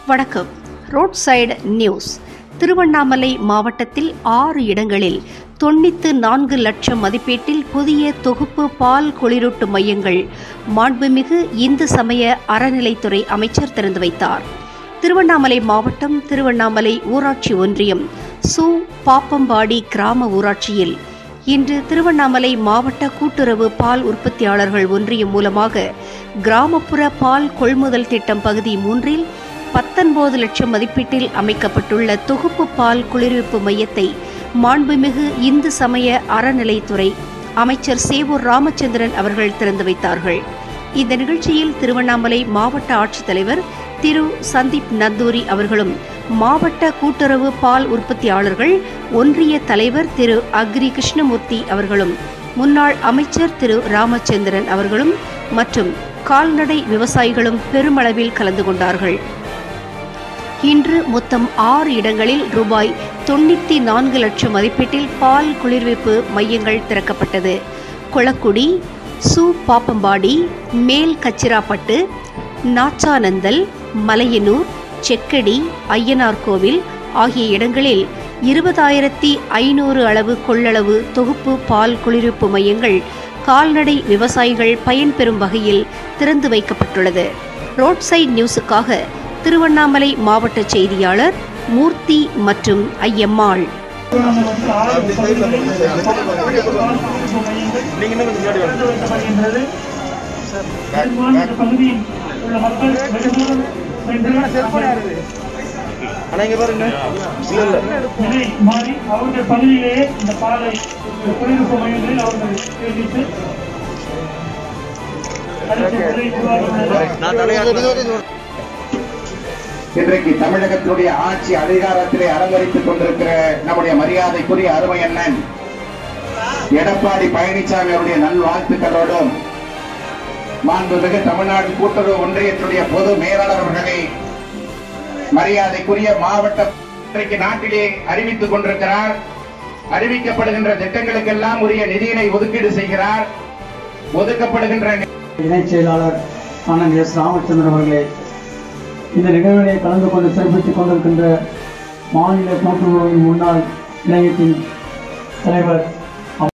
வணக்கம் road side news Tiruvannamalai மாவட்டத்தில் ஆறு இடங்களில் தொண்ணூத்து நான்கு லட்சம் மதிப்பீட்டில் புதிய தொகுப்பு பால் குளிரூட்டு மையங்கள் மாண்புமிகு இந்து சமய அறநிலைத்துறை அமைச்சர் திறந்து வைத்தார் திருவண்ணாமலை மாவட்டம் திருவண்ணாமலை ஊராட்சி ஒன்றியம் சு பாப்பம்பாடி கிராம ஊராட்சியில் இன்று திருவண்ணாமலை மாவட்ட கூட்டுறவு பால் உற்பத்தியாளர்கள் ஒன்றியம் மூலமாக கிராமப்புற பால் கொள்முதல் திட்டம் பகுதி மூன்றில் பத்தொன்பது லட்சம் மதிப்பீட்டில் அமைக்கப்பட்டுள்ள தொகுப்பு பால் குளிர்விப்பு மையத்தை மாண்புமிகு இந்து சமய அறநிலைத்துறை அமைச்சர் சேவூர் ராமச்சந்திரன் அவர்கள் திறந்து வைத்தார்கள் இந்த நிகழ்ச்சியில் திருவண்ணாமலை மாவட்ட ஆட்சித்தலைவர் திரு சந்தீப் நந்தூரி அவர்களும் மாவட்ட கூட்டுறவு பால் உற்பத்தியாளர்கள் ஒன்றிய தலைவர் திரு அக்ரி கிருஷ்ணமூர்த்தி அவர்களும் முன்னாள் அமைச்சர் திரு ராமச்சந்திரன் அவர்களும் மற்றும் கால்நடை விவசாயிகளும் பெருமளவில் கலந்து கொண்டார்கள் இன்று மொத்தம் ஆறு இடங்களில் ரூபாய் தொண்ணூற்றி நான்கு லட்சம் மதிப்பீட்டில் பால் குளிர்விப்பு மையங்கள் திறக்கப்பட்டது கொளக்குடி சு பாப்பம்பாடி மேல் கச்சிராப்பட்டு நாச்சானந்தல் மலையனூர் செக்கடி ஐயனார் கோவில் ஆகிய இடங்களில் இருபதாயிரத்தி ஐநூறு அளவு கொள்ளளவு தொகுப்பு பால் குளிர்விப்பு மையங்கள் கால்நடை விவசாயிகள் பயன்பெறும் வகையில் திறந்து வைக்கப்பட்டுள்ளது ரோட் சைட் நியூஸுக்காக திருவண்ணாமலை மாவட்ட செய்தியாளர் மூர்த்தி மற்றும் ஐயம்மாள் பகுதியில் உள்ள மக்கள் வெகுதூரம் சென்று ஆனா இங்க பாருங்க இல்ல இல்ல நிலை மாறி அவர்கள் பகுதியிலேயே இந்த பாலை குடியிருப்பு மையங்களில் அவர்கள் சேமித்து அடுத்த முறை உருவாக்குவது நான் தலையாடுறேன் இன்றைக்கு தமிழகத்தினுடைய ஆட்சி அதிகாரத்திலே அலங்கரித்துக் கொண்டிருக்கிற நம்முடைய மரியாதைக்குரிய அருமை அண்ணன் எடப்பாடி பழனிசாமி அவருடைய நல்வாழ்த்துக்களோடும் மாண்புமிகு தமிழ்நாடு கூட்டுறவு ஒன்றியத்தினுடைய பொது மேலாளர் அவர்களை மரியாதைக்குரிய மாவட்ட இன்றைக்கு நாட்டிலே அறிவித்துக் கொண்டிருக்கிறார் அறிவிக்கப்படுகின்ற திட்டங்களுக்கெல்லாம் உரிய நிதியினை ஒதுக்கீடு செய்கிறார் ஒதுக்கப்படுகின்ற இணைச் செயலாளர் அண்ணன் எஸ் ராமச்சந்திரன் அவர்களே இந்த நிகழ்விலே கலந்து கொண்டு சிறப்பித்துக் கொண்டிருக்கின்ற மாநில கூட்டுறவு முன்னாள் இணையத்தின் தலைவர்